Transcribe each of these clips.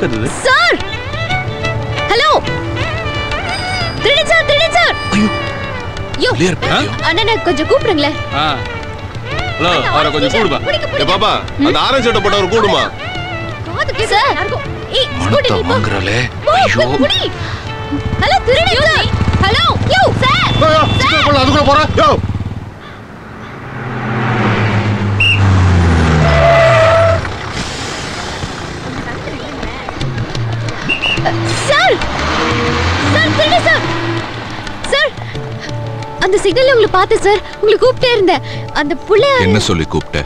கத்துது sir hello திருடி sir திருடி சார் ஐயோ யோ clear பண்ணிட்டியா? அண்ணனை கொஞ்சம் கூப்பிடுங்களேன் ஆ ஹலோ அவரை கொஞ்சம் கூடுப்பா பிடிக்க, ஏ பிடிக்க. பாப்பா அந்த ஆரஞ்சு சட்டை போட்டவர் கூடுமா காது கேட்க நல்லா இருக்கும். ஏய், ஸ்கூட்டி பணத்தை நீ போ. வாங்குறாளே போ, ஐயோ புடி. ஹலோ திருடி சார் ஹலோ யோ சார் அதுக்குள்ள போறேன் யோ சார் சார் திருடி சார் சார் அந்த சிக்னல்ல உங்களை பார்த்தேன் சார் உங்களை கூப்பிட்டே இருந்தேன் அந்த புள்ளைய என்ன சொல்லி கூப்பிட்ட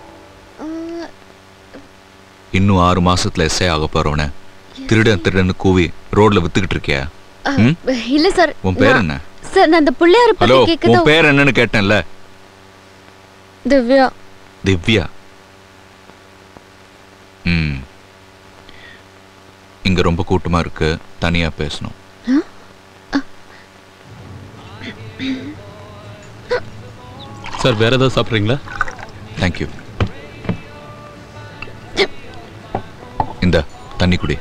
இன்னும் ஆறு மாசத்துல எஸ்ஐ ஆக போறவன திருடன் திருடன்னு கூவி ரோட்ல வித்துக்கிட்டு இருக்கியா ம்? இல்ல சார் உன் பேர் நான்- என்ன சார் நான் அந்த புள்ளையார ஹலோ பத்தி கேட்கதான் உன் பேர் என்னன்னு கேட்டேன்ல திவ்யா திவ்யா ம் இங்க ரொம்ப கூட்டமா இருக்கு தனியா பேசணும் சார் வேற ஏதாவது சாப்பிட்றீங்களா தேங்க்யூ இந்த தண்ணி குடி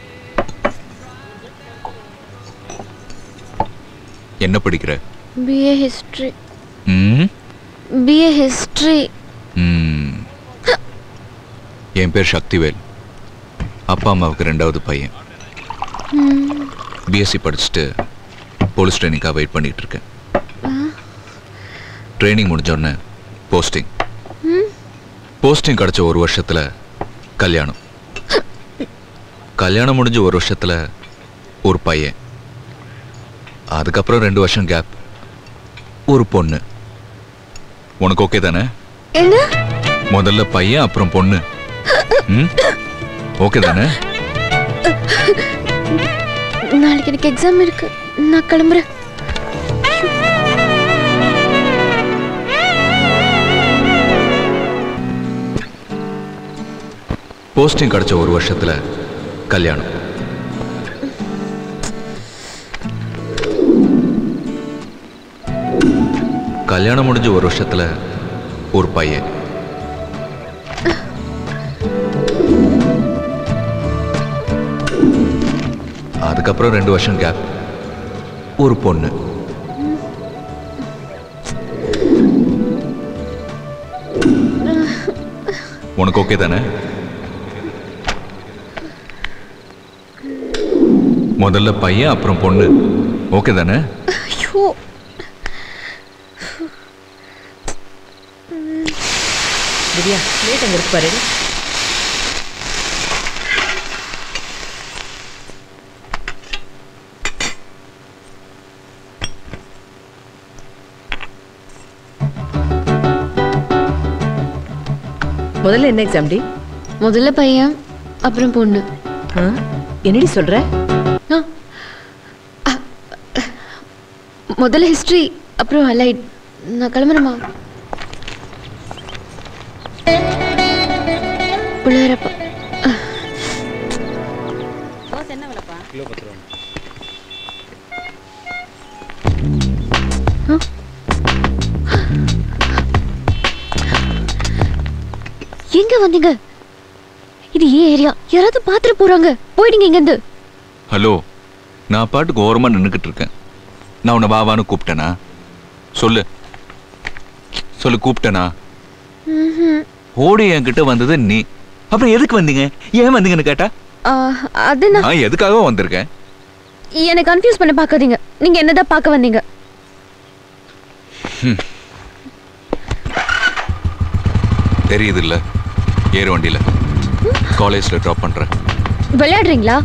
என்ன படிக்கிற பிஏ ஹிஸ்டரி ம் பிஏ ஹிஸ்டரி ம். என் பேர் சக்திவேல் அப்பா அம்மாவுக்கு ரெண்டாவது பையன் பிஎஸ்சி படிச்சுட்டு போலீஸ் ட்ரைனிங்காக வெயிட் பண்ணிட்டு இருக்கேன் ட்ரைனிங் முடிஞ்சோடனே போஸ்டிங் போஸ்டிங் கிடைச்ச ஒரு வருஷத்துல கல்யாணம் கல்யாணம் முடிஞ்ச ஒரு வருஷத்துல ஒரு பையன் அதுக்கப்புறம் ரெண்டு வருஷம் கேப் ஒரு பொண்ணு உனக்கு ஓகே தானே என்ன முதல்ல பையன் அப்புறம் பொண்ணு ம் ஓகே தானே நாளைக்கு எனக்கு எக்ஸாம் இருக்கு நான் கிளம்புறேன் போஸ்டிங் கிடைச்ச ஒரு வருஷத்துல கல்யாணம் கல்யாணம் முடிஞ்ச ஒரு வருஷத்துல ஒரு பையன் அதுக்கப்புறம் ரெண்டு வருஷம் கேப் ஒரு பொண்ணு உனக்கு ஓகே தானே முதல்ல பையன் அப்புறம் பொண்ணு ஓகே தானே ஐயோ திவ்யா லேட் அங்கே இருக்கு பாரு முதல்ல என்ன எக்ஸாம் டி முதல்ல பையன் அப்புறம் பொண்ணு ஆ? என்னடி சொல்ற ஆ. அ, முதல்ல ஹிஸ்டரி அப்புறம் அலைட் நான் கிளம்புறேம்மா பிள்ளையாரப்பா எங்க வந்தீங்க இது ஏன் ஏரியா யாராவது பாத்துட்டு போறாங்க போயிடுங்க இங்க இருந்து ஹலோ நான் பாட்டுக்கு ஓரமா நின்றுக்கிட்டு இருக்கேன் நான் உன்னை வாவான்னு கூப்பிட்டேனா சொல்லு சொல்லு கூப்பிட்டேனா ஓடி என்கிட்ட வந்தது நீ அப்புறம் எதுக்கு வந்தீங்க ஏன் வந்தீங்கன்னு கேட்டா ஆ, அது நான் நான் எதுக்காக வந்திருக்கேன் என்னை கன்ஃபியூஸ் பண்ண பார்க்காதீங்க நீங்க என்னதான் பார்க்க வந்தீங்க தெரியுது இல்ல ஏறு வண்டியில காலேஜ்ல ட்ராப் பண்றேன் விளையாடுறீங்களா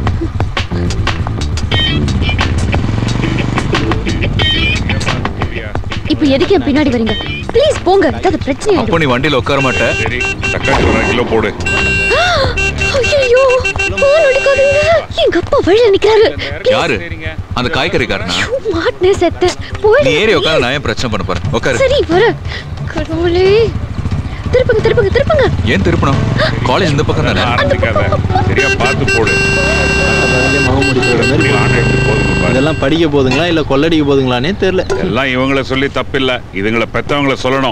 இப்போ எதுக்கு என் பின்னாடி வரீங்க ப்ளீஸ் போங்க ஏதாவது பிரச்சனை அப்போ நீ வண்டியில உட்கார மாட்ட சரி தக்காளி ஒரு கிலோ போடு ஐயோ போன் அடிக்காதீங்க எங்க அப்பா வழியில நிக்கிறாரு யாரு அந்த காய்கறிக்காரனா ஐயோ, மாட்டினே செத்த நீ போயிடு ஏறி உட்காந்து நான் ஏன் பிரச்சனை பண்ண போறேன் உட்காரு சரி வர கடவுளே திருப்புங்க திருப்புங்க திருப்புங்க ஏன் திருப்பணும் காலேஜ் இந்த பக்கம் தானே ஆரம்பிக்காத சரியா பார்த்து போடு அதிலே மாவு முடிக்கிற மாதிரி ஆன் எடுத்து போதுங்க பாரு இதெல்லாம் படிக்க போதுங்களா இல்ல கொள்ளடிக்க போதுங்களானே தெரியல எல்லாம் இவங்கள சொல்லி தப்பில்ல இதுங்களை பெத்தவங்கள சொல்லணும்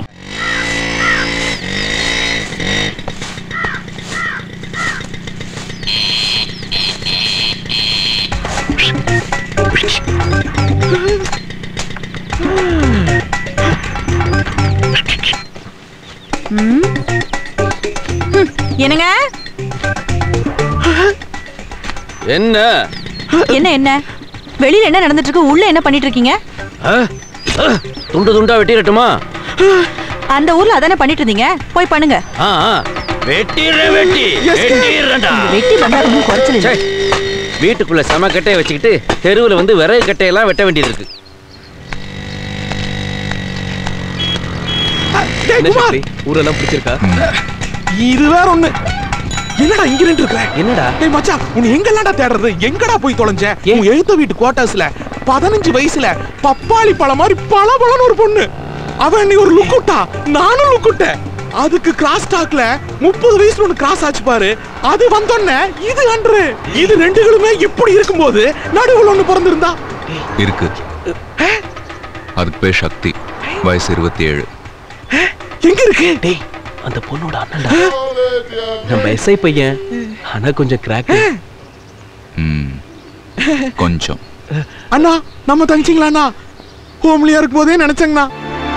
என்னங்க என்ன என்ன என்ன வெளியில என்ன நடந்துட்டு இருக்கு உள்ள என்ன பண்ணிட்டு இருக்கீங்க துண்டு துண்டா வெட்டிடட்டுமா அந்த ஊர்ல அதானே பண்ணிட்டு இருந்தீங்க போய் பண்ணுங்க ஆ ஆ. வெட்டிடுறேன் வெட்டி வெட்டிடுறேன்டா வெட்டி பண்ணா ரொம்ப குறைச்சல் இல்ல சே, வீட்டுக்குள்ள செம கட்டையை வச்சுக்கிட்டு தெருவுல வந்து விறகு கட்டையெல்லாம் வெட்ட வேண்டியது இருக்கு என்ன சக்தி ஊரெல்லாம் பிடிச்சிருக்கா இது வேற ஒண்ணு என்னடா இங்க நின்று இருக்க என்னடா டேய் மச்சான் உன்னை எங்கெல்லாம்டா தேடுறது எங்கடா போய் தொலைஞ்ச உன் எழுத்த வீட்டு குவார்டர்ஸ்ல பதினஞ்சு வயசுல பப்பாளி பழம் மாதிரி பல ஒரு பொண்ணு அவன் நீ ஒரு லுக்குட்டா நானும் லுக்குட்டேன் அதுக்கு கிராஸ் டாக்ல முப்பது வயசுல ஒண்ணு கிராஸ் ஆச்சு பாரு அது வந்தோடனே இது அன்று இது ரெண்டுகளுமே இப்படி இருக்கும்போது நடுவுல ஒண்ணு பிறந்திருந்தா இருக்கு அதுக்கு பேர் சக்தி வயசு இருபத்தி ஏழு எங்க இருக்கு டேய் அந்த பொண்ணோட அண்ணன்டா நம்ம எஸ்ஐ பையன் ஆனா கொஞ்சம் கிராக் ம் கொஞ்சம் அண்ணா நம்ம தங்கச்சிங்களா அண்ணா ஹோம்லியா இருக்கும் போதே நினைச்சேங்கண்ணா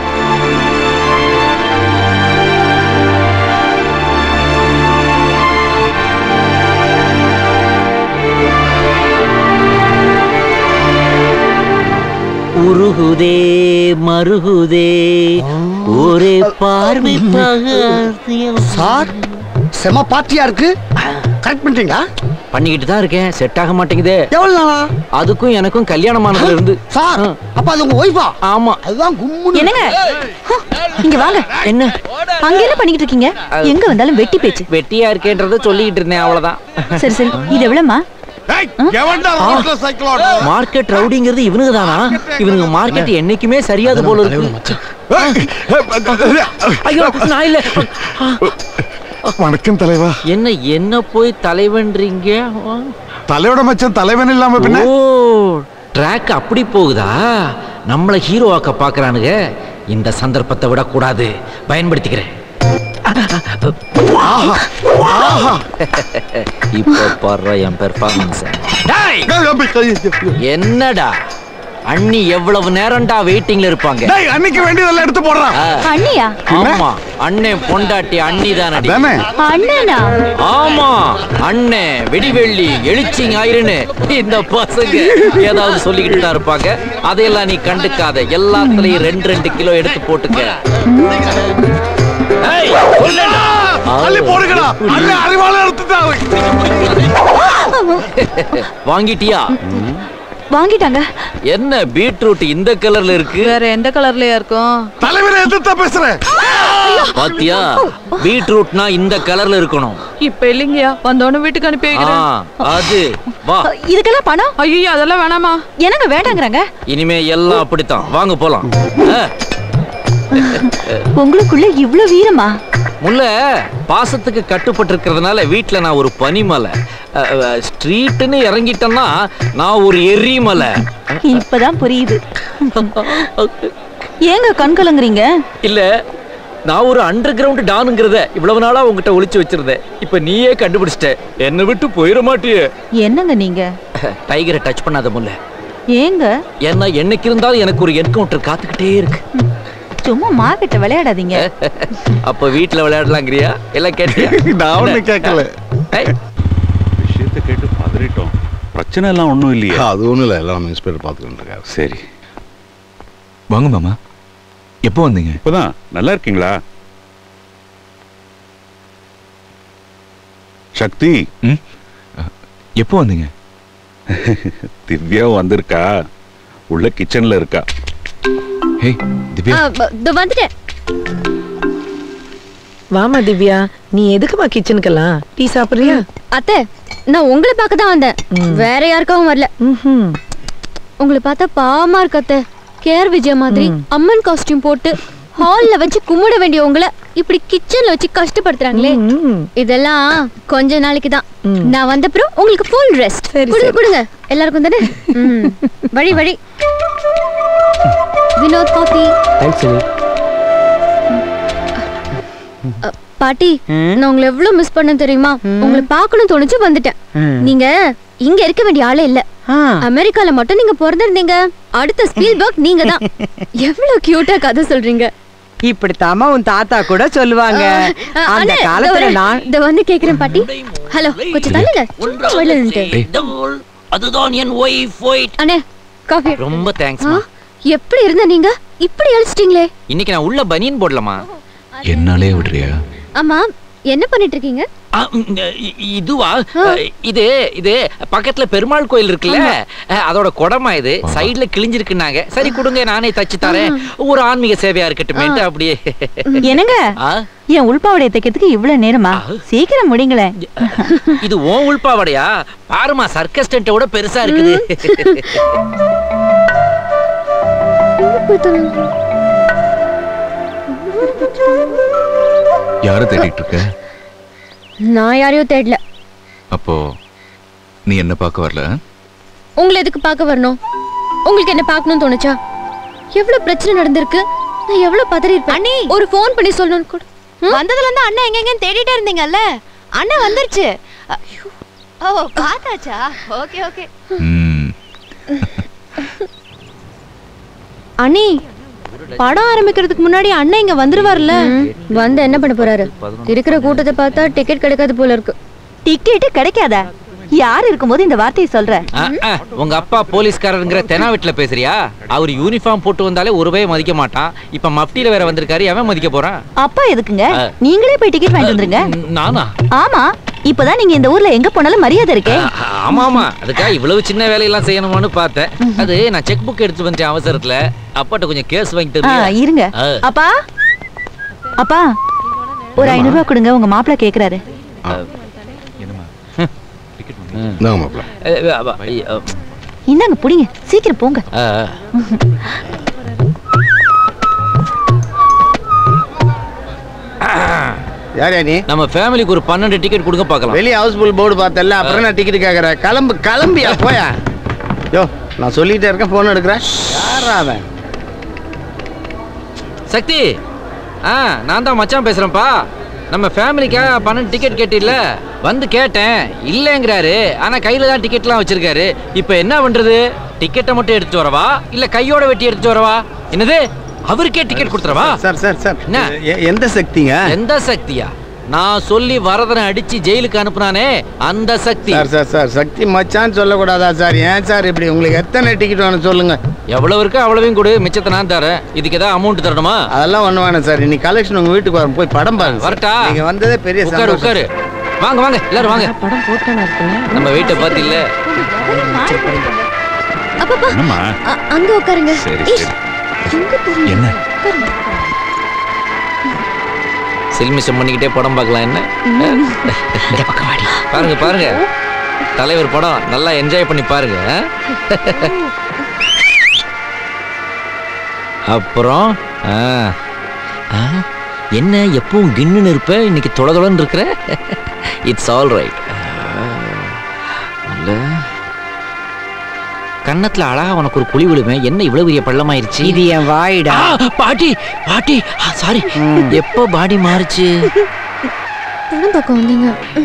உருகுதே மருகுதே ஒரே பார்வை சார் செம பார்ட்டியா இருக்கு கரெக்ட் பண்றீங்களா பண்ணிக்கிட்டு தான் இருக்கேன் செட் ஆக மாட்டேங்குதே எவ்வளவு நாளா அதுக்கும் எனக்கும் கல்யாணம் ஆனதுல இருந்து சார் அப்ப அது உங்க ஒய்ஃபா ஆமா அதுதான் கும்முன்னு என்னங்க ஹ, இங்க வாங்க என்ன அங்க என்ன பண்ணிட்டு இருக்கீங்க எங்க வந்தாலும் வெட்டி பேச்சு வெட்டியா இருக்கேன்றத சொல்லிக்கிட்டு இருந்தேன் அவ்வளவுதான் சரி சரி இது எவ்வளவுமா எவன்டா ரோட்ல சைக்கிள் ஓட்டுறது மார்க்கெட் ரவுடிங்கிறது இவனுங்க தானா இவனுங்க மார்க்கெட் என்னைக்குமே சரியாது போல இருக்கு ஐயோ நான் இல்ல வணக்கம் தலைவா என்ன என்ன போய் தலைவன்றீங்க தலையோட மச்சம் தலைவன் இல்லாம பின்ன ஓ ட்ராக் அப்படி போகுதா நம்மள ஹீரோ ஆக்க பாக்குறானுங்க இந்த சந்தர்ப்பத்தை விடக்கூடாது பயன்படுத்திக்கிறேன் இப்போ பாடுற என் பெர்ஃபார்மன்ஸ் என்னடா அண்ணி எவ்வளவு நேரம்டா வெயிட்டிங்ல இருப்பாங்க டேய் அன்னைக்கு வேண்டியதெல்லாம் எடுத்து போடுறான் ஆ, அண்ணியா ஆமா அண்ணன் பொண்டாட்டி அண்ணி தானடி தானே அண்ணனா ஆமா அண்ணே வெடிவெள்ளி எழுச்சி ஞாயிறுன்னு இந்த பசங்க ஏதாவது சொல்லிக்கிட்டு தான் இருப்பாங்க அதையெல்லாம் நீ கண்டுக்காத எல்லாத்துலயும் ரெண்டு ரெண்டு கிலோ எடுத்து போட்டுக்க ஏய், சொல்லேன்டா. அள்ளி போடுங்கடா அள்ளி அறிவாள எடுத்துட்டாரு வாங்கிட்டியா வாங்கிட்டாங்க என்ன பீட்ரூட் இந்த கலர்ல இருக்கு வேற எந்த கலர்லயா இருக்கும் தலைவரை எதிர்த்தா பேசுறேன் பாத்தியா பீட்ரூட்னா இந்த கலர்ல இருக்கணும் இப்ப இல்லைங்கயா வந்தோன்னு வீட்டுக்கு அனுப்பி ஆ, அது வா இதுக்கெல்லாம் பணம் ஐயோ அதெல்லாம் வேணாமா என்னங்க வேண்டாங்கறாங்க இனிமே எல்லாம் அப்படித்தான் வாங்க போலாம் ஆ. உங்களுக்குள்ள இவ்ளோ வீரமா முல்ல பாசத்துக்கு கட்டுப்பட்டு இருக்கிறதுனால வீட்டில் நான் ஒரு பனிமலை ஸ்ட்ரீட்டுன்னு இறங்கிட்டேன்னா நான் ஒரு எரிமலை இப்பதான் புரியுது ஏங்க கண் கலங்குறீங்க இல்ல நான் ஒரு அண்டர் கிரவுண்ட் டானுங்கிறத இவ்வளவு நாளா உங்ககிட்ட ஒளிச்சு வச்சிருந்தேன் இப்ப நீயே கண்டுபிடிச்சிட்ட என்னை விட்டு போயிட மாட்டியே என்னங்க நீங்க டைகரை டச் பண்ணாத முல்ல ஏங்க ஏன்னா என்னைக்கு இருந்தாலும் எனக்கு ஒரு என்கவுண்டர் காத்துக்கிட்டே இருக்கு சும்மா மார்க்கெட்ட விளையாடாதீங்க அப்ப வீட்டுல விளையாடலாங்கிறியா எல்லாம் கேட்டியா நான் ஒண்ணு கேட்கல ஏய், விஷயத்தை கேட்டு பதறிட்டோம் பிரச்சனை எல்லாம் ஒன்றும் இல்லையே அது ஒண்ணும் இல்ல எல்லாம் இன்ஸ்பெக்டர் பாத்துக்கிட்டு இருக்காரு சரி வாங்க மாமா எப்போ வந்தீங்க இப்போதான் நல்லா இருக்கீங்களா சக்தி ம் அஹ், எப்போ வந்தீங்க திவ்யா வந்திருக்கா உள்ள கிச்சன்ல இருக்கா ஹே திவ்யா இதோ வந்துட்டேன் வாமா திவ்யா நீ எதுக்குமா கிச்சனுக்கெல்லாம் டீ சாப்பிடுறியா அத்தை நான் உங்களை பார்க்க தான் வந்தேன் வேற யாருக்காவும் வரல ம்ஹும். உங்களை பார்த்தா பாவமா இருக்கு அத்தை கேர் விஜயா மாதிரி அம்மன் காஸ்டியூம் போட்டு ஹால்ல வச்சு கும்பிட வேண்டிய உங்களை இப்படி கிச்சன்ல வச்சு கஷ்டப்படுத்துறாங்களே ம். இதெல்லாம் கொஞ்ச நாளைக்கு தான் நான் வந்தப்புறம் உங்களுக்கு ஃபுல் ரெஸ்ட் சரி, கொடுங்க சரி. கொடுங்க எல்லாருக்கும் தானே ம். வழி வழி வினோத் காஃபி பாட்டி நான் உங்களை எவ்வளவு மிஸ் பண்ண தெரியுமா உங்களை பார்க்கணும் தோணுச்சு வந்துட்டேன் நீங்க இங்க இருக்க வேண்டிய ஆளே இல்ல ஆ, அமெரிக்கால மட்டும் நீங்க பிறந்திருந்தீங்க அடுத்த ஸ்பீல்பர்க் நீங்க தான் எவ்வளவு கியூட்டா கதை சொல்றீங்க இப்படித்தாம்மா உன் தாத்தா கூட சொல்லுவாங்க ஆ, அந்த அண்ணே, காலத்துல இதோ நான் இதோ வந்து கேக்குறேன் பாட்டி ஹலோ கொஞ்சம் தள்ளுங்க சும்மா வெளில நின்னுட்டு. அதுதான் என் ஒய்ஃப் ஒயிட் அண்ணே காஃபி ரொம்ப தேங்க்ஸ் ஆ, எப்படி இருந்த நீங்க இப்படி அழிச்சிட்டீங்களே இன்னைக்கு நான் உள்ள பனியன் போடலாமா என்னாலே விடுறியா ஆமா என்ன பண்ணிட்டு இருக்கீங்க ஆ, ம், இ- இதுவா இது இது பக்கத்துல பெருமாள் கோயில் இருக்குல்ல அதோட குடமா இது சைடுல கிழிஞ்சிருக்குன்னாங்க சரி கொடுங்க நானே தச்சு தரேன் ஒரு ஆன்மீக சேவையா இருக்கட்டுமேன்ட்டு அப்படியே என்னங்க ஆ, என் உள்பாவடைய தைக்கிறதுக்கு இவ்வளவு நேரமா சீக்கிரம் முடிங்களேன் இது ஓன் உள்பாவடையா பாருமா சர்க்கஸ் டென்ட்டை விட பெருசா இருக்குது யாரை தேடிட்டு இருக்க நான் யாரையும் தேடல அப்போ நீ என்ன பார்க்க வரல உங்களை எதுக்கு பார்க்க வரணும் உங்களுக்கு என்ன பார்க்கணும்னு தோணுச்சா எவ்வளவு பிரச்சனை நடந்திருக்கு நான் எவ்வளவு பதறி இருப்பேன் அண்ணி ஒரு ஃபோன் பண்ணி சொல்லணும்னு கூட வந்ததுல இருந்து அண்ணா எங்க எங்கன்னு தேடிட்டே இருந்தீங்கல்ல அண்ணா வந்துருச்சு ஓ பார்த்தாச்சா ஓகே ஓகே ம் அண்ணி படம் ஆரம்பிக்கிறதுக்கு முன்னாடி அண்ணன் இங்க வந்துருவார்ல வந்து என்ன பண்ண போறாரு இருக்கிற கூட்டத்தை பார்த்தா டிக்கெட் கிடைக்காது போல இருக்கு டிக்கெட்டு கிடைக்காதா யார் இருக்கும்போது இந்த வார்த்தையை சொல்ற ஆ, ஆ, உங்க அப்பா போலீஸ்காரருங்கிற தெனா வீட்டுல பேசுறியா அவர் யூனிஃபார்ம் போட்டு வந்தாலே ஒரு பய மதிக்க மாட்டான் இப்ப மப்டியில வேற வந்திருக்காரு எவன் மதிக்க போறான் அப்பா எதுக்குங்க ஆ. நீங்களே போய் டிக்கெட் வாங்கிட்டு வந்துருங்க நானா ஆமா இப்பதான் நீங்க இந்த ஊர்ல எங்க போனாலும் மரியாதை இருக்கே ஆமா ஆமா அதுக்காக இவ்வளவு சின்ன வேலையெல்லாம் செய்யணுமான்னு பார்த்தேன் அது நான் செக் புக் எடுத்து வந்துட்டேன் அவசரத்துல அப்பாட்ட கொஞ்சம் கேஸ் வாங்கி ஆ, தருவியா? இருங்க ஆ. அப்பா அப்பா ஒரு ஐநூறு ரூபாய் கொடுங்க உங்க மாப்பிள்ள கேக்குறாரு இந்தாங்க மாப்பிள்ள ஏ, ஏ, அப்பா, ஐ, அ, இந்தாங்க புடிங்க சீக்கிரம் போங்க ஆ, ஆ. யாரா நீ நம்ம ஃபேமிலிக்கு ஒரு பன்னெண்டு டிக்கெட் கொடுங்க பார்க்கலாம் வெளியே ஹவுஸ்ஃபுல் போர்டு பார்த்தல அப்புறம் நான் டிக்கெட் கேட்குறேன் கிளம்பு கிளம்பியா போயா யோ நான் சொல்லிட்டே இருக்கேன் ஃபோன் எடுக்கிறேன் யாரா அவன் சக்தி ஆ நான் தான் மச்சான் பேசுறேன்ப்பா நம்ம ஃபேமிலிக்காக பன்னெண்டு டிக்கெட் கேட்டில்ல வந்து கேட்டேன் இல்லைங்கிறாரு ஆனா கையில தான் டிக்கெட்லாம் வச்சிருக்காரு இப்போ என்ன பண்றது டிக்கெட்டை மட்டும் எடுத்துட்டு வரவா இல்ல கையோட வெட்டி எடுத்துட்டு வரவா என்னது அவருக்கே டிக்கெட் கொடுத்துறவா சார் சார் சார் என்ன? எ- எந்த சக்திங்க எந்த சக்தியா நான் சொல்லி வரதனை அடிச்சு ஜெயிலுக்கு அனுப்புனானே அந்த Shakti sir sir sir Shakti மச்சான்னு சொல்லக்கூடாதா சார் ஏன் சார் இப்படி உங்களுக்கு எத்தனை டிக்கெட் வேணும் சொல்லுங்க எவ்வளவு இருக்கோ அவ்வளவையும் கொடு மிச்சத்தை நான் தரேன் இதுக்கு ஏதாவது அமௌண்ட் தரணுமா அதெல்லாம் ஒண்ணு வேணாம் சார் இன்னைக்கு கலெக்ஷன் உங்க வீட்டுக்கு வரும் போய் படம் பாருங்க சார். வரட்டா நீங்க வந்ததே பெரிய உட்காரு சந்தோஷம் உட்காரு வாங்க வாங்க எல்லாரும் வாங்க படம் போட்டானா இருக்குல்ல நம்ம வீட்டை பார்த்து இல்ல அப்பப்பா என்னம்மா அ- அங்க உட்காருங்க சரி, ஏய், சரி. எங்க போறீங்க? என்ன உட்காருங்க. சில்மிஷம் பண்ணிக்கிட்டே படம் பார்க்கலாம் என்ன பாருங்க பாருங்க தலைவர் படம் நல்லா என்ஜாய் பண்ணி பாருங்க ஆ? அப்புறம் ஆ. ஆ? என்ன எப்பவும் கின்னுன்னு இருப்ப இன்னைக்கு தொட தொடன்னு இருக்கிற இட்ஸ் ஆல் ரைட் கன்னத்துல அழகா உனக்கு ஒரு குழி விழுமே என்ன இவ்வளவு பெரிய பள்ளமாயிருச்சு இது என் வாயிடா ஆ, பாட்டி பாட்டி சாரி எப்போ பாடி மாறுச்சு படம் பார்க்க வந்தீங்க ம்.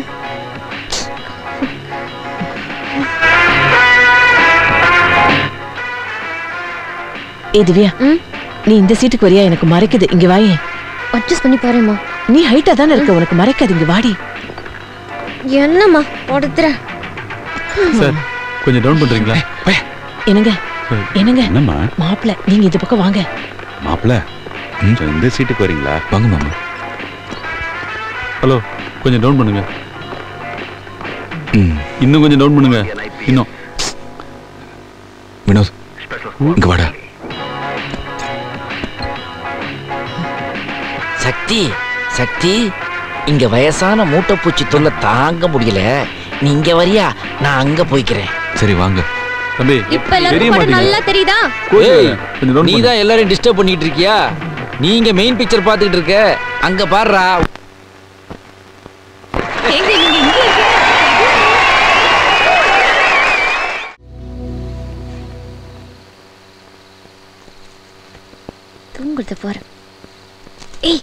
ஏ திவ்யா ம்? நீ இந்த சீட்டுக்கு வரியா எனக்கு மறைக்குது இங்க வாயே அட்ஜஸ்ட் பண்ணி பாருமா நீ ஹைட்டா தானே இருக்க உனக்கு மறைக்காது இங்க வாடி என்னம்மா படுத்துறேன் சார் கொஞ்சம் டவுன் பண்றீங்களா என்னங்க என்னங்க என்னம்மா மாப்பிள்ள நீங்க இந்த பக்கம் வாங்க மாப்பிள்ள கொஞ்சம் இந்த சீட்டுக்கு வரீங்களா வாங்க மாமா ஹலோ கொஞ்சம் டவுன் பண்ணுங்க ம் இன்னும் கொஞ்சம் டவுன் பண்ணுங்க இன்னும் வினோத் இங்க வாடா சக்தி சக்தி இங்க வயசான மூட்டைப்பூச்சி தொல்லை தாங்க முடியல நீ இங்க வரியா நான் அங்க போய்க்கிறேன் சரி வாங்க தம்பி இப்ப தெரிய எல்லாருக்கும் படம் மாட்டீங்க நல்லா தெரியுதா ஏய், கொஞ்சம் டவுன் நீ தான் எல்லாரையும் டிஸ்டர்ப் பண்ணிட்டு இருக்கியா நீங்க மெயின் பிக்சர் பார்த்துக்கிட்டு இருக்க அங்க பாருடா எங்க நீங்க இங்க இருக்கீங்க? தூங்குறது பாரு ஏய்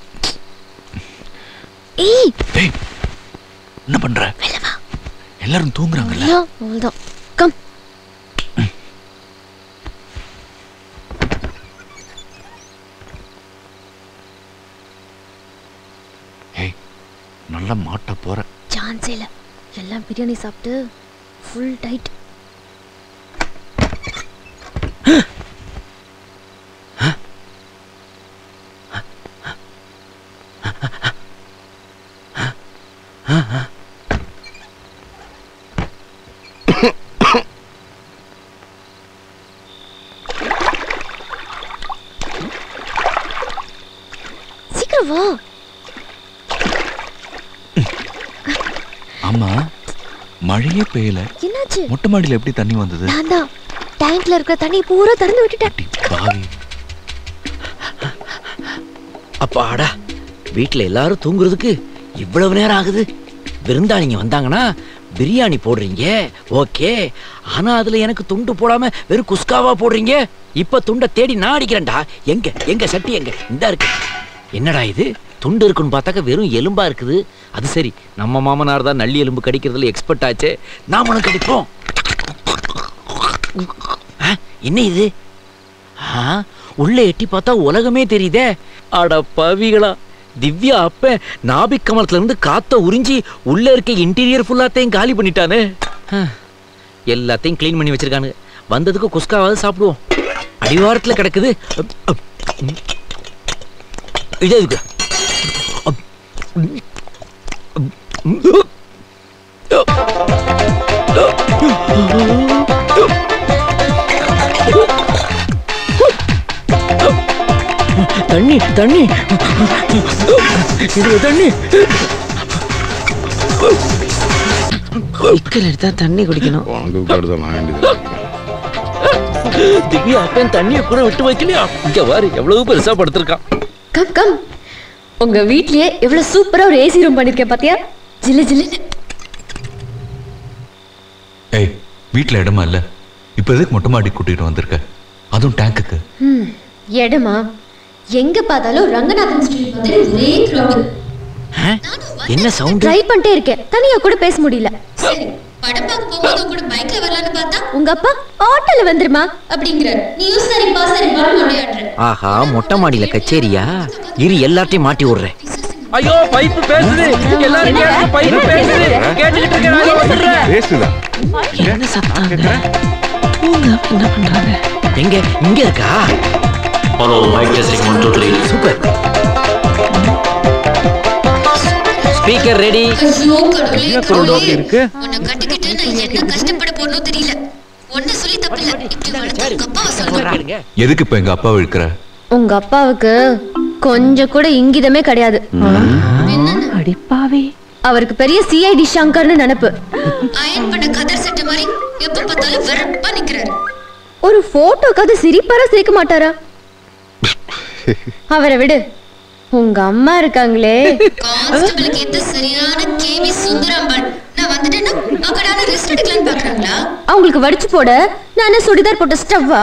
ஏய் டேய் என்ன பண்ற எல்லாரும் தூங்குறாங்கல்ல ஐயோ, அவ்வளவுதான் கம் நல்லா மாட்ட போறேன் சான்ஸே இல்ல எல்லாம் பிரியாணி சாப்பிட்டு ஃபுல் டைட் சீக்கிரம் வா ஆமா மழையே பெய்யல என்னாச்சு மொட்டை மாடியில எப்படி தண்ணி வந்தது நான் தான் டேங்க்ல இருக்கிற தண்ணி பூரா திறந்து விட்டுட்டேன் பாவி அப்பாடா வீட்டில் எல்லாரும் தூங்குறதுக்கு இவ்வளவு நேரம் ஆகுது விருந்தாளிங்க வந்தாங்கன்னா பிரியாணி போடுறீங்க ஓகே ஆனா அதுல எனக்கு துண்டு போடாம வெறும் குஸ்காவா போடுறீங்க இப்ப துண்டை தேடி நான் அடிக்கிறேன்டா எங்க எங்க சட்டி எங்க இந்த இருக்கு என்னடா இது துண்டு இருக்குன்னு பார்த்தாக்க வெறும் எலும்பா இருக்குது அது சரி நம்ம மாமனார் தான் நல்லி எலும்பு கடிக்கிறதுல எக்ஸ்பர்ட் ஆச்சே நாமளும் கடிப்போம் ஆ, என்ன இது ஆ, உள்ள எட்டி பார்த்தா உலகமே தெரியுதே அட பவிகளா திவ்யா அப்ப நாபிக் கமலத்துல இருந்து காத்த உறிஞ்சி உள்ள இருக்க இன்டீரியர் ஃபுல்லாத்தையும் காலி பண்ணிட்டானே ஆ, எல்லாத்தையும் க்ளீன் பண்ணி வச்சிருக்கானு வந்ததுக்கு குஸ்காவாவது சாப்பிடுவோம் அடிவாரத்துல கிடக்குது அப், அப், ம். இது எதுக்கு அப், ம். அப், ம். தண்ணி தண்ணி இது தண்ணி இக்கல் எடுத்தா தண்ணி குடிக்கணும் உனக்கு கடுதான் நான் வேண்டியது திவ்யா அப்பன் தண்ணியை கூட விட்டு வைக்கலையா இங்க பாரு எவ்வளவு பெருசா படுத்திருக்கான் கம் கம் உங்க வீட்லயே எவ்வளவு சூப்பரா ஒரு ஏசி ரூம் பண்ணிருக்கேன் பாத்தியா ஜில்லு ஜில்லுன்னு ஏய் வீட்ல இடமா இல்ல இப்ப எதுக்கு மொட்டை மாடி கூட்டிட்டு வந்திருக்க அதுவும் டேங்குக்கு ம் இடமா எங்க பார்த்தாலும் ரங்கநாதன் ஸ்ட்ரீட் வந்து ஒரே crowd. என்ன சவுண்ட் ட்ரை பண்ணிட்டே இருக்கேன் தனியா கூட பேச முடியல படம் பார்க்க போகும்போது கூட பைக்ல வரலான்னு பார்த்தா உங்க அப்பா ஆட்டோல வந்துருமா அப்படிங்கிறார் நீயும் சரிப்பா சரிப்பான்னு விளையாடுற ஆஹா மொட்டை மாடியில கச்சேரியா இரு எல்லாத்தையும் மாட்டி விடுறேன் ஐயோ பைப்பு பேசுது எல்லாரும் கேளுங்க, பைப்பு பேசுது கேட்டுக்கிட்டு இருக்கேன் நான் வந்துடுறேன். பேசுதா என்ன சத்தாங்க பூங்கா என்ன பண்றாங்க எங்க இங்க இருக்கா hello mic testing 1 2 3 super speaker ready ஐயோ கடவுளே கடவுளே இருக்கு உன்னை கட்டிக்கிட்டு நான் என்ன கஷ்டப்பட போறனோ தெரியல ஒன்ன சொல்லி தப்பில்ல இப்படி வளர்த்து உங்க அப்பாவை சொல்லுங்க எதுக்கு இப்ப எங்க அப்பாவை இழுக்கிற உங்க அப்பாவுக்கு கொஞ்சம் கூட இங்கிதமே கிடையாது அடிப்பாவே அவருக்கு பெரிய சிஐடி சங்கர்னு நினைப்பு அயன் பண்ண கதர் சட்டை மாதிரி எப்ப பார்த்தாலும் வெறப்பா நிக்கிறாரு ஒரு போட்டோக்காவது சிரிப்பாரா சிரிக்க மாட்டாரா அவரை விடு உங்க அம்மா இருக்காங்களே கான்ஸ்டபிளுக்கு எந்த சரியான கேவி சுந்தராம்பன் நான் வந்துட்டேன்னா அக்கடான ரெஸ்ட் எடுக்கலாம்னு பாக்குறாங்களா அவங்களுக்கு வடிச்சு போட நான் என்ன சுடிதார் போட்ட ஸ்டவ்வா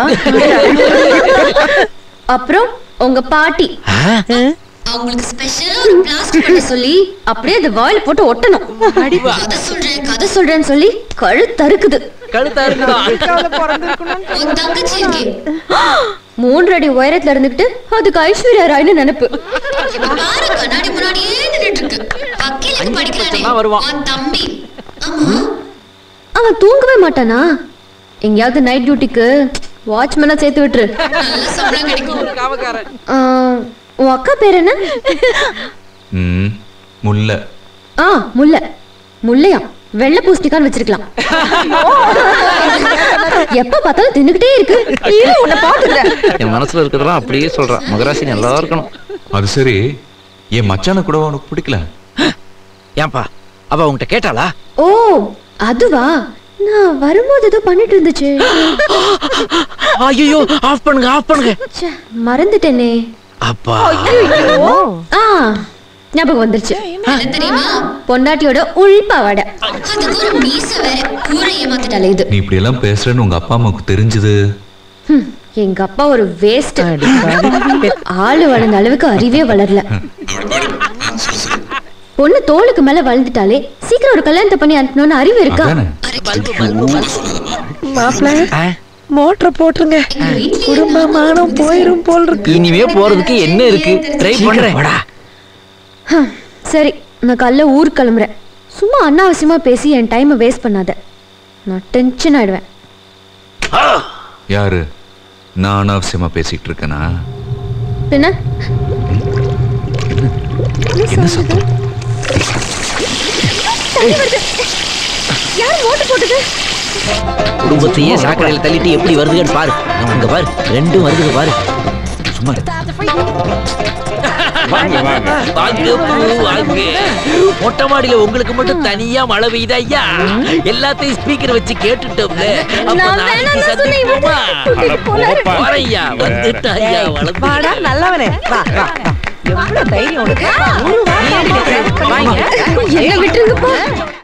அப்புறம் உங்க பாட்டி அவங்களுக்கு ஸ்பெஷலா ஒரு பிளாஸ்டிக் பண்ண சொல்லி அப்படியே அந்த வாயில போட்டு ஒட்டணும் கதை சொல்றேன் கதை சொல்றேன்னு சொல்லி கழுத்து அறுக்குது கழுத்தா இருக்குதா உன் தங்கச்சி இருக்கே மூன்று அடி உயரத்துல இருந்துகிட்டு அதுக்கு ஐஸ்வர்யா ராய்னு நினைப்பு இப்ப பாரு கண்ணாடி முன்னாடியே நின்னுட்டு இருக்கு வக்கீலுக்கு படிக்கிறானே வருவான். உன் தம்பி ஆமா அவன் தூங்கவே மாட்டானா எங்கேயாவது நைட் டியூட்டிக்கு வாட்ச்மேனா சேர்த்து விட்டுரு நல்ல சம்பளம் கிடைக்கும் ஆ, உன் அக்கா பேர் என்ன ம் முல்லை ஆ முல்லை முல்லையா வெள்ளை பூஸ்டிக்கான்னு வச்சிருக்கலாம் எப்ப பார்த்தாலும் தின்னுகிட்டே இருக்கு இரு, உன்னை பாத்துக்கிறேன் என் மனசுல இருக்கிறதெல்லாம் அப்படியே சொல்றான் மகராசி நல்லா இருக்கணும் அது சரி என் மச்சான கூட உனக்கு பிடிக்கல ஏன்பா அவ உன்கிட்ட கேட்டாளா ஓ அதுவா நான் வரும்போது ஏதோ பண்ணிட்டு இருந்துச்சு ஐயோ ஆஃப் பண்ணுங்க ஆஃப் பண்ணுங்க ச்சே, மறந்துட்டேனே அப்பா ஆ ஞாபகம் வந்துருச்சு தெரியுமா பொண்டாட்டியோட உள்பாவாடை அதுக்கு ஒரு மீச வேற ஊரை ஏமாத்திட்டாலே இது நீ இப்படி எல்லாம் பேசுறேன்னு உங்க அப்பா அம்மாவுக்கு தெரிஞ்சது ஹம், எங்க அப்பா ஒரு வேஸ்ட் ஆளு வளர்ந்த அளவுக்கு அறிவே வளரல பொண்ணு தோளுக்கு மேல வளர்ந்துட்டாலே சீக்கிரம் ஒரு கல்யாணத்தை பண்ணி அனுப்பணும்னு அறிவு இருக்கா அதானே மாப்பிள்ள மோட்டரை போட்டுருங்க குடும்பமானம் போயிரும் போல் இருக்கு இனிமே போறதுக்கு என்ன இருக்கு ட்ரை பண்றேன் வாடா ஹம், சரி நான் காலைல ஊருக்கு கிளம்புறேன் சும்மா அனாவசியமா பேசி என் டைமை வேஸ்ட் பண்ணாத நான் டென்ஷன் ஆயிடுவேன் யாரு நான் அனாவசியமா பேசிட்டு இருக்கேனா பின்ன என்ன சத்தம் தண்ணி வருது. யார் மோட்டர் போட்டது குடும்பத்தையே சாக்கடையில் தள்ளிட்டு எப்படி வருதுன்னு பாரு அங்க பாரு ரெண்டும் வருது பாரு சும்மா இரு. வாங்க வாங்க வாங்க பூ, வாங்க மொட்டை மாடியில உங்களுக்கு மட்டும் தனியா மழை பெய்யுதா ஐயா எல்லாத்தையும் ஸ்பீக்கர் வச்சு கேட்டுட்டோம்ல அப்ப நான் நாளைக்கு வேணாம்னு சொன்னேன், இவன் சந்திப்போமா? அட போப்பா. போறையா வந்துட்டா ஐயா ஏய், வளர்ந்து வாடா நல்லவனே வா வா வா. எவ்வளவு தைரியம் உனக்கு ஒரு வா, வா, வா. வாங்க. என்ன விட்டுருங்கப்பா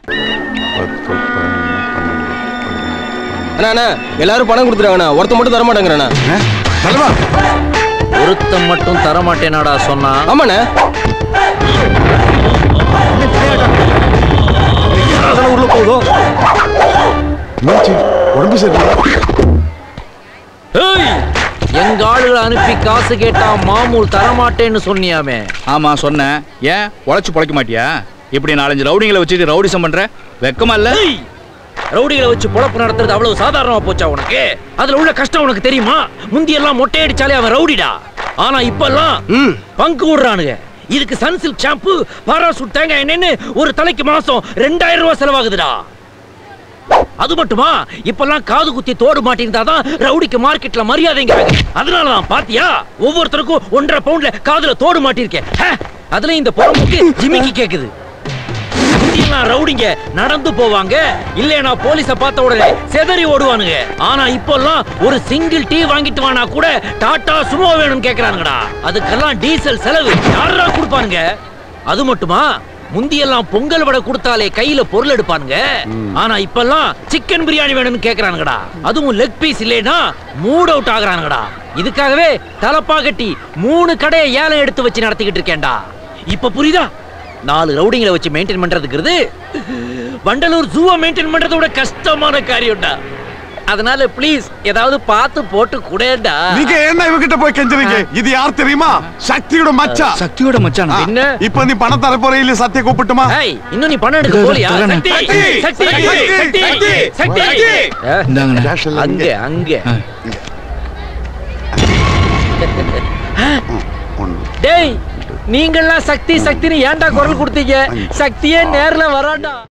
அண்ணா அண்ணா எல்லாரும் பணம் கொடுத்துறாங்கண்ணா ஒருத்த மட்டும் தர மாட்டேங்கிறண்ணா தலைவா ஒருத்தன் மட்டும் தரமாட்டேனாடா சொன்னா ஆமாண்ணே உள்ள போதும் என்னாச்சு உடம்பு சரியில்லை ஏய், எங்க ஆளுகளை அனுப்பி காசு கேட்டா மாமூல் தரமாட்டேன்னு சொன்னியாமே ஆமா சொன்னேன் ஏன் உழைச்சு பொழைக்க மாட்டியா இப்படி நாலஞ்சு ரவுடிங்களை வச்சுட்டு ரவுடிசம் பண்ற வெக்கமா இல்ல ஏய், ரவுடிகளை வச்சு பொழப்பு நடத்துறது அவ்வளவு சாதாரணமா போச்சா உனக்கு அதுல உள்ள கஷ்டம் உனக்கு தெரியுமா முந்தி எல்லாம் மொட்டை அடிச்சாலே அவன் ரவுடிடா ஆனா இப்பெல்லாம் பங்கு விடுறானுங்க இதுக்கு சன்சில்க் ஷாம்பு பாராசூட் தேங்காய் எண்ணெய்னு ஒரு தலைக்கு மாசம் ரெண்டாயிரம் ரூபாய் செலவாகுதுடா அது மட்டுமா இப்பெல்லாம் காது குத்தி தோடு மாட்டிருந்தாதான் ரவுடிக்கு மார்க்கெட்ல மரியாதைங்கிறாங்க அதனாலதான் பாத்தியா ஒவ்வொருத்தருக்கும் ஒன்றரை பவுண்ட்ல காதுல தோடு மாட்டிருக்கேன் ஹே, அதுல இந்த புறமுக்கு ஜிமிக்கி கேக்குது முந்தியெல்லாம் ரவுடிங்க நடந்து போவாங்க இல்லைனா போலீஸ பார்த்த உடனே செதறி ஓடுவானுங்க ஆனா இப்போல்லாம் ஒரு சிங்கிள் டீ வாங்கிட்டு வானா கூட டாடா சுமோ வேணும்னு கேக்குறானுங்கடா அதுக்கெல்லாம் டீசல் செலவு யாரா கொடுப்பானுங்க அது மட்டுமா முந்தியெல்லாம் பொங்கல் வடை கொடுத்தாலே கையில பொருள் எடுப்பானுங்க ஆனா இப்பெல்லாம் சிக்கன் பிரியாணி வேணும்னு கேக்குறானுங்கடா அதுவும் லெக் பீஸ் இல்லைனா மூட் அவுட் ஆகுறானுங்கடா இதுக்காகவே தலப்பா கட்டி மூணு கடையை ஏலம் எடுத்து வச்சு நடத்திக்கிட்டு இருக்கேன்டா இப்ப புரியுதா நாலு ரவுடிங்களை வச்சு மெயின்டைன் பண்றதுக்குறது வண்டலூர் ஜூவை மெயின்டைன் பண்றதோட கஷ்டமான காரியம்டா அதனால ப்ளீஸ் ஏதாவது பார்த்து போட்டு கூடடா நீங்க என்ன இவகிட்ட போய் கெஞ்சுறீங்க இது யார் தெரியுமா சக்தியோட மச்சா சக்தியோட மச்சான் என்ன? இப்ப நீ பணம் தர போற இல்ல சத்திய கூப்பிட்டுமா ஏய் இன்னும் நீ பணம் எடுக்க போலியா தரேனே. சக்தி சக்தி சக்தி சக்தி அஹ், இந்தாங்கண்ணே அங்க அங்க டேய் நீங்கெல்லாம் சக்தி சக்தின்னு ஏன்டா குரல் கொடுத்தீங்க சக்தியே நேர்ல வராண்டா